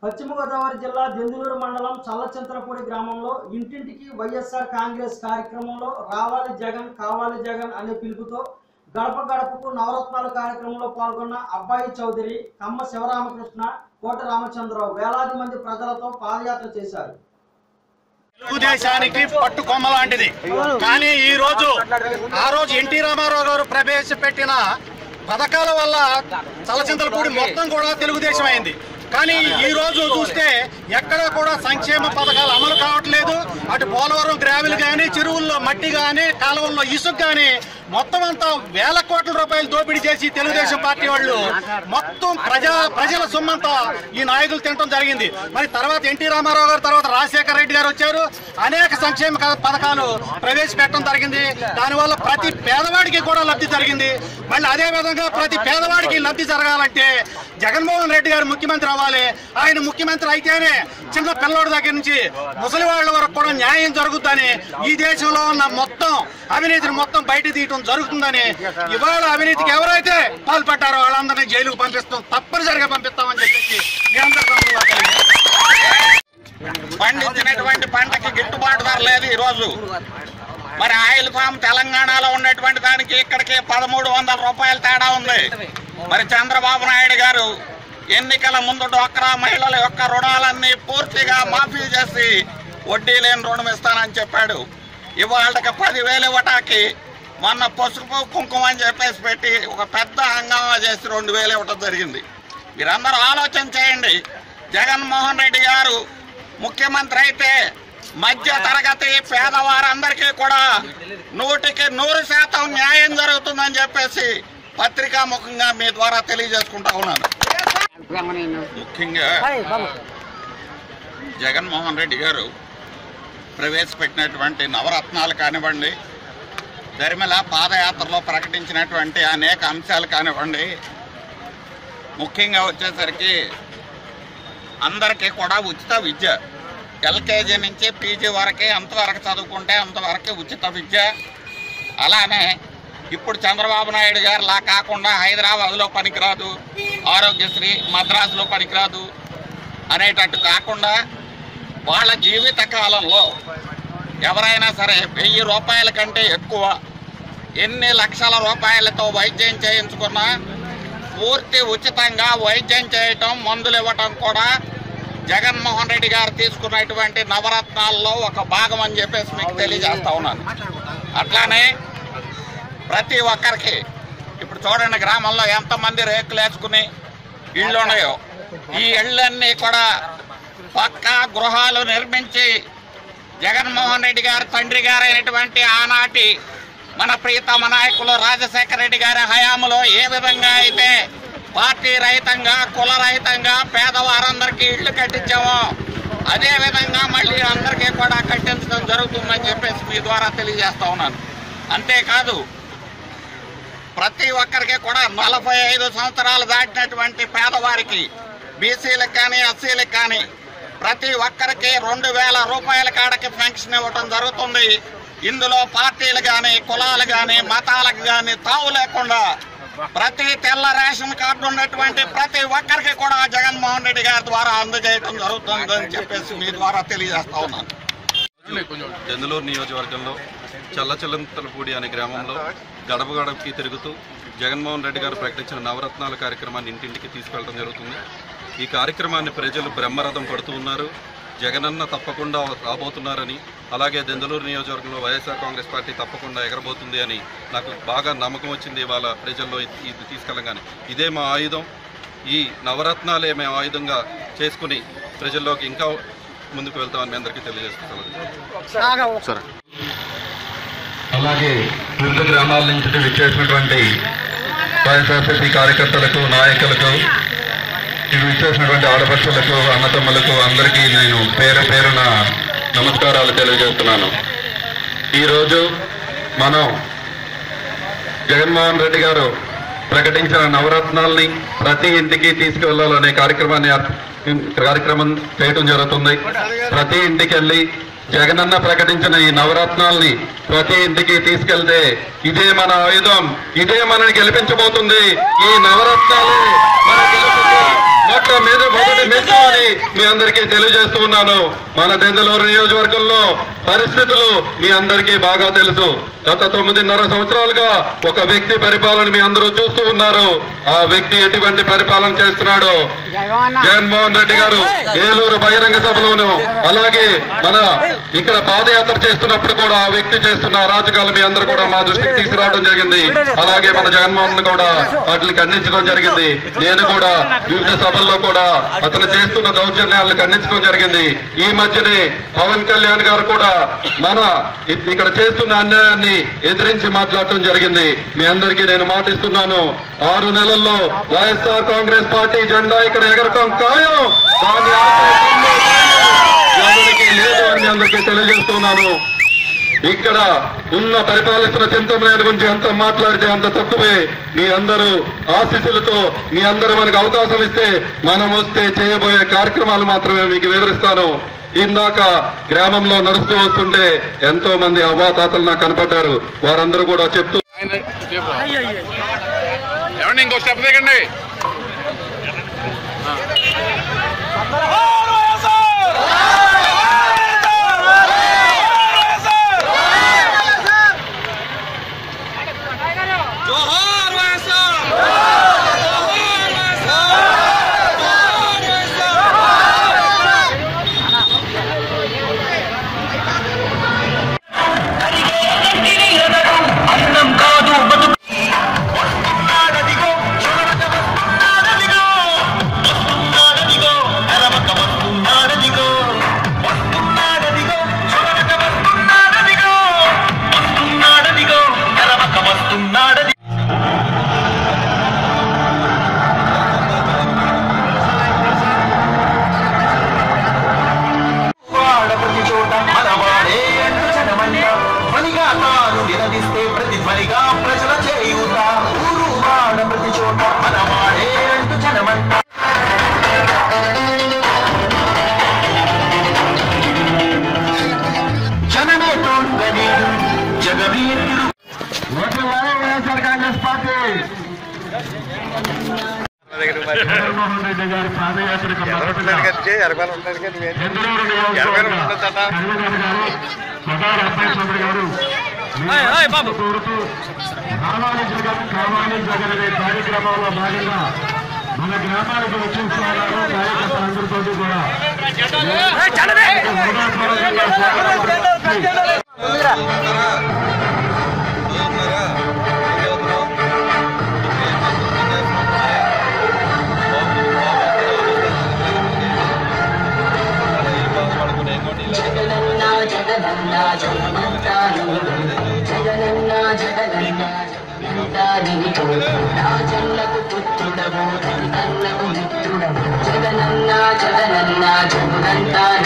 పశ్చిమ గోదావరి జిల్లా దెందులూరు మండలం చల్లచింతలపూడి గ్రామంలో ఇంటింటికి వైఎస్ఆర్ కాంగ్రెస్ కార్యక్రమంలో రావాలి జగన్ కావాలి జగన్ అనే పిలుపుతో గడప గడపకు నవరత్నాల కార్యక్రమంలో పాల్గొన్న అబ్బాయి చౌదరి కమ్మ శివరామకృష్ణ కోట రామచంద్రరావు వేలాది మంది ప్రజలతో పాదయాత్ర చేశారు తెలుగుదేశానికి పట్టు కొమ్మ లాంటిది కానీ ఈ రోజు ఆ రోజు ఎన్టీ రామారావు గారు ప్రవేశపెట్టిన పథకాల వల్ల చలచింతలపూడి మొత్తం కూడా తెలుగుదేశం అయింది కానీ ఈ రోజు చూస్తే ఎక్కడ కూడా సంక్షేమ పథకాలు అమలు కావట్లేదు అటు పోలవరం గ్రావెల్ కానీ చెరువుల్లో మట్టి కానీ కాలువల్లో ఇసుక కానీ మొత్తం అంతా వేల కోట్ల రూపాయలు దోపిడీ చేసి తెలుగుదేశం పార్టీ వాళ్ళు మొత్తం ప్రజా ప్రజల సొమ్మంతా ఈ నాయకులు తినడం జరిగింది మరి తర్వాత ఎన్టీ రామారావు గారు తర్వాత రాజశేఖర రెడ్డి గారు వచ్చారు అనేక సంక్షేమ క- పథకాలు ప్రవేశపెట్టడం జరిగింది దానివల్ల ప్రతి పేదవాడికి కూడా లబ్ధి జరిగింది మళ్ళీ అదే విధంగా ప్రతి పేదవాడికి లబ్ధి జరగాలంటే జగన్మోహన్ రెడ్డి గారు ముఖ్యమంత్రి అవ్వాలి ఆయన ముఖ్యమంత్రి అయితేనే చిన్న పిల్లోడి దగ్గర నుంచి ముసలి వాళ్ళ వరకు కూడా న్యాయం జరుగుతుందని ఈ దేశంలో ఉన్న మొత్తం అవినీతిని మొత్తం బయట తీయటం జరుగుతుందని ఇవాళ అవినీతికి ఎవరైతే పాల్పడ్డారో వాళ్ళందరినీ జైలుకు పంపిస్తాం తప్పనిసరిగా పంపిస్తామని చెప్పేసి మీ అందరి తరఫున తెలియజేస్తాం. పండించినటువంటి పంటకి గిట్టుబాటు ధర లేదు ఈ రోజు మరి ఆయిల్ ఫామ్ తెలంగాణలో ఉన్నటువంటి దానికి ఇక్కడికి పదమూడు వందల రూపాయల తేడా ఉంది మరి చంద్రబాబు నాయుడు గారు ఎన్నికల ముందు డోక్రా మహిళల యొక్క రుణాలన్నీ పూర్తిగా మాఫీ చేసి వడ్డీ లేని రుణం ఇస్తానని చెప్పాడు ఇవాళకి పదివేలు ఇవ్వటానికి మొన్న పసుపు కుంకుమ అని చెప్పేసి పెట్టి ఒక పెద్ద హంగామా చేసి రెండు వేలు ఇవ్వటం జరిగింది మీరందరూ ఆలోచన చేయండి జగన్మోహన్ రెడ్డి గారు ముఖ్యమంత్రి అయితే మధ్య తరగతి పేదవారందరికీ కూడా నూటికి నూరు శాతం న్యాయం జరుగుతుందని చెప్పేసి పత్రికా ముఖంగా మీ ద్వారా తెలియజేసుకుంటా ఉన్నాను ముఖ్యంగా జగన్మోహన్ రెడ్డి గారు ప్రవేశపెట్టినటువంటి నవరత్నాలు కానివ్వండి దరిమిల పాదయాత్రలో ప్రకటించినటువంటి అనేక అంశాలు కానివ్వండి ముఖ్యంగా వచ్చేసరికి అందరికీ కూడా ఉచిత విద్య ఎల్కేజీ నుంచి పీజీ వరకే అంతవరకు చదువుకుంటే అంతవరకు ఉచిత విద్య అలానే ఇప్పుడు చంద్రబాబు నాయుడు గారు లా కాకుండా హైదరాబాద్లో పనికిరాదు ఆరోగ్యశ్రీ మద్రాసులో పనికిరాదు అనేటట్టు కాకుండా వాళ్ళ జీవిత కాలంలో ఎవరైనా సరే వెయ్యి రూపాయల కంటే ఎక్కువ ఎన్ని లక్షల రూపాయలతో వైద్యం చేయించుకున్నా పూర్తి ఉచితంగా వైద్యం చేయటం మందులు ఇవ్వటం కూడా జగన్మోహన్ రెడ్డి గారు తీసుకున్నటువంటి నవరత్నాల్లో ఒక భాగం అని చెప్పేసి మీకు తెలియజేస్తా ఉన్నాను అట్లానే ప్రతి ఒక్కరికి ఇప్పుడు చూడండి గ్రామంలో ఎంతమంది రేకులు వేసుకుని ఇళ్ళు ఉన్నాయో ఈ ఇళ్ళన్నీ కూడా పక్కా గృహాలు నిర్మించి జగన్మోహన్ రెడ్డి గారు తండ్రి గారైనటువంటి ఆనాటి మన ప్రీతమ నాయకులు రాజశేఖర రెడ్డి గారి హయాంలో ఏ విధంగా అయితే పార్టీ రహితంగా కుల రహితంగా పేదవారందరికీ ఇళ్ళు కట్టించామో అదే విధంగా మళ్ళీ అందరికీ కూడా కట్టించడం జరుగుతుందని చెప్పేసి మీ ద్వారా తెలియజేస్తా ఉన్నాను అంతేకాదు ప్రతి ఒక్కరికి కూడా నలభై ఐదు సంవత్సరాలు దాటినటువంటి పేదవారికి బీసీలకు కానీ ఎస్సీలకు కానీ ప్రతి ఒక్కరికి రెండు వేల రూపాయల కాడకి పెన్షన్ ఇవ్వటం జరుగుతుంది ఇందులో పార్టీలు కానీ కులాలు కానీ మతాలకు కానీ తావు లేకుండా ప్రతి తెల్ల రేషన్ కార్డు ఉన్నటువంటి ప్రతి ఒక్కరికి కూడా జగన్మోహన్ రెడ్డి గారి ద్వారా అందజేయటం జరుగుతుందని చెప్పేసి మీ ద్వారా తెలియజేస్తా ఉన్నాను దెందులూరు నియోజకవర్గంలో చల్లచల్లంతలపూడి అనే గ్రామంలో గడప గడపకి తిరుగుతూ జగన్మోహన్ రెడ్డి గారు ప్రకటించిన నవరత్నాల కార్యక్రమాన్ని ఇంటింటికి తీసుకెళ్లడం జరుగుతుంది ఈ కార్యక్రమాన్ని ప్రజలు బ్రహ్మరథం పడుతూ ఉన్నారు జగనన్న తప్పకుండా రాబోతున్నారని అలాగే దెందులూరు నియోజకవర్గంలో వైఎస్ఆర్ కాంగ్రెస్ పార్టీ తప్పకుండా ఎగరబోతుంది అని నాకు బాగా నమ్మకం వచ్చింది ఇవాళ ప్రజల్లో ఇది ఇది తీసుకెళ్ళగానే ఇదే మా ఆయుధం ఈ నవరత్నాలే మేము ఆయుధంగా చేసుకుని ప్రజల్లోకి ఇంకా ముందుకు వెళ్తామని మీ అందరికీ తెలియజేస్తున్నాను అలాగే వివిధ గ్రామాల నుంచి విచ్చేసినటువంటి వైఎస్ఆర్సీపీ కార్యకర్తలకు నాయకులకు ఇవి విచ్చేసినటువంటి ఆడపడుచులకు అన్నతమ్ములకు అందరికీ నేను పేరు పేరున నమస్కారాలు తెలియజేస్తున్నాను ఈరోజు మనం జగన్మోహన్ రెడ్డి గారు ప్రకటించిన నవరత్నాల్ని ప్రతి ఇంటికి తీసుకువెళ్లాలనే కార్యక్రమాన్ని ఏర్ప- కార్యక్రమం చేయటం జరుగుతుంది ప్రతి ఇంటికి వెళ్ళి జగనన్న ప్రకటించిన ఈ నవరత్నాల్ని ప్రతి ఇంటికి తీసుకెళ్తే ఇదే మన ఆయుధం ఇదే మనని గెలిపించబోతుంది ఈ నవరత్నాలు మన గెలుపుకి మొట్ట మీద మొదటి మెట్టు అని మీ అందరికీ తెలియజేస్తూ ఉన్నాను మన దెందలూరు నియోజకవర్గంలో పరిస్థితులు మీ అందరికీ బాగా తెలుసు గత తొమ్మిదిన్నర సంవత్సరాలుగా ఒక వ్యక్తి పరిపాలన మీ అందరూ చూస్తూ ఉన్నారు ఆ వ్యక్తి ఎటువంటి పరిపాలన చేస్తున్నాడు జగన్మోహన్ రెడ్డి గారు ఏలూరు బహిరంగ సభలోను అలాగే మన ఇక్కడ పాదయాత్ర చేస్తున్నప్పుడు కూడా ఆ వ్యక్తి చేస్తున్న అరాచకాలు మీ అందరూ కూడా మా దృష్టికి తీసుకురావడం జరిగింది అలాగే మన జగన్మోహన్ కూడా వాటిని ఖండించడం జరిగింది నేను కూడా వివిధ సభల్లో కూడా అతను చేస్తున్న దౌర్జన్యాలను ఖండించడం జరిగింది ఈ మధ్యనే పవన్ కళ్యాణ్ గారు కూడా మన ఇ- ఇక్కడ చేస్తున్న అన్యాయాన్ని ఎదిరించి మాట్లాడటం జరిగింది మీ అందరికీ నేను మాటిస్తున్నాను ఆరు నెలల్లో వైఎస్ఆర్ కాంగ్రెస్ పార్టీ జెండా ఇక్కడ ఎగరటం ఖాయం దాని ఆశయం ఎవరికి లేదు అని మీ అందరికీ తెలియజేస్తున్నాను ఇక్కడ ఉన్న పరిపాలిస్తున్న చింతమనేని గురించి ఎంత మాట్లాడితే అంత తక్కువే మీ అందరూ ఆశీస్సులతో మీ అందరూ మనకు అవకాశం ఇస్తే మనం వస్తే చేయబోయే కార్యక్రమాలు మాత్రమే మీకు వివరిస్తాను ఇందాక గ్రామంలో నడుస్తూ వస్తుంటే ఎంతో మంది అవ్వాతాతలు నాకు కనపడ్డారు వారందరూ కూడా చెప్తూ ఏమండి ఇంకో స్టెప్ దిగండి ప్రతి చోట మనవాడే అంటూ జనమంట పనిగా తాను నిలదీస్తే ప్రతి పనిగా ప్రజల చేయూత ఊరు వాడ ప్రతి చోట మనవాడే అంటూ జనమంట జనమే తోడుగని జగవీరుడు వైఎస్ఆర్ కాంగ్రెస్ పార్టీ జగన్మోహన్ రెడ్డి గారి పాదయాత్రకు మద్దతుగా చంద్రబాబు నియోజకవర్గ కన్వీనర్ గారు కొడాలి అబ్బాయి చౌదరి గారు మీ కోరుతూ కావాలి జగన్ కావాలి జగన్ అనే కార్యక్రమంలో భాగంగా మన గ్రామానికి వచ్చిస్తున్నారు కార్యకర్తలందరితో కూడా హృదయపూర్వకంగా స్వాగతం పలుకుతూ జగనన్న జగనన్న జగమంతాను జగనన్న జగనన్న జగనంతానితో రాజన్నకు పుత్రుడవు రైతన్నకు మిత్రుడవు జగనన్న జగనన్న జగనంతా